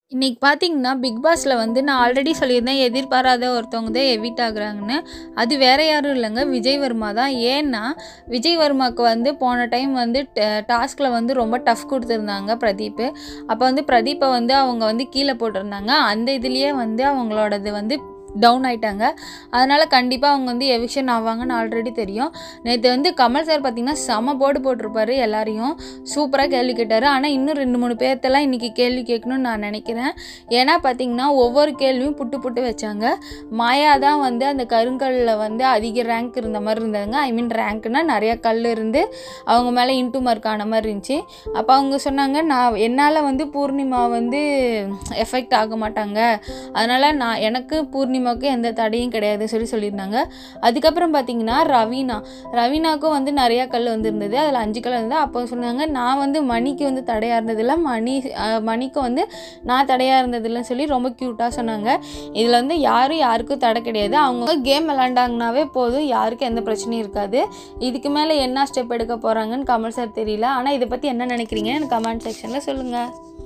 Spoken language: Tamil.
இன்னைக்கு பார்த்தீங்கன்னா, பிக் பாஸ்ல வந்து நான் ஆல்ரெடி சொல்லியிருந்தேன், எதிர்பாராத ஒருத்தவங்க தான் எவிக்ட் ஆகுறாங்கன்னு. அது வேற யாரும் இல்லங்க, விஜய் வர்மா தான். ஏன்னா, விஜய் வர்மாக்கு வந்து போன டைம் வந்து ட டாஸ்க்ல வந்து ரொம்ப டஃப் குடுத்துருந்தாங்க பிரதீப்பு. அப்ப வந்து பிரதீப்ப வந்து அவங்க வந்து கீழ போட்டிருந்தாங்க. அந்த இதுலயே வந்து அவங்களோடது வந்து டவுன் ஆயிட்டாங்க. அதனால கண்டிப்பா அவங்க வந்து எவிக்ஷன் ஆவாங்கன்னு ஆல்ரெடி தெரியும். நேத்து வந்து கமல் சார் பார்த்தீங்கன்னா, செம போடு போட்டிருப்பாரு எல்லாரையும். சூப்பரா கேள்வி கேட்டாரு. ஆனா, இன்னும் 2, 3 பேர்த்தலாம் இன்னைக்கு கேள்வி கேட்கணும்னு நான் நெனைக்கிறேன். ஏன்னா பார்த்தீங்கன்னா, ஒவ்வொரு கேள்வியும் புட்டு புட்டு வச்சாங்க. மாயா தான் வந்து அந்த கருங்கல்ல வந்து அதிக ரேங்க் இருந்த மாரி இருந்ததுங்க. ஐ மீன் ரேங்க்னா நெறைய கல் இருந்து அவங்க மேல இன்டூ மார்க் ஆன மாரி இருந்துச்சு. அப்ப அவங்க சொன்னாங்க, "நான் என்னால வந்து பூர்ணிமா வந்து எஃபெக்ட் ஆக மாட்டாங்க. அதனால நான் எனக்கு பூர்ணிமாவுக்கு எந்த தடையும் கிடையாது" சொல்லி சொல்லியிருந்தாங்க. அதுக்கப்புறம் பார்த்தீங்கன்னா, ரவீனா. ரவீனாவுக்கும் வந்து நெறைய கல் வந்திருந்தது. அதில 5 கல் இருந்தது. அப்போ சொன்னாங்க, "நான் வந்து மணிக்கு வந்து தடையா இருந்ததில்ல. மணி அ மணிக்கும் வந்து நான் தடையா இருந்ததில்லன்னு" சொல்லி ரொம்ப கியூட்டா சொன்னாங்க. இதில வந்து யாரும் யாருக்கும் தடை கிடையாது. அவங்க கேம் விளையாண்டாங்கனாவே போதும். யாருக்கும் எந்த பிரச்சனையும் இருக்காது. இதுக்கு மேல என்ன ஸ்டெப் எடுக்க போறாங்கன்னு கமல் சார் தெரியல. ஆனா, இத பத்தி என்ன நெனைக்கிறீங்கன்னு எனக்கு கமெண்ட் செக்ஷன்ல சொல்லுங்க.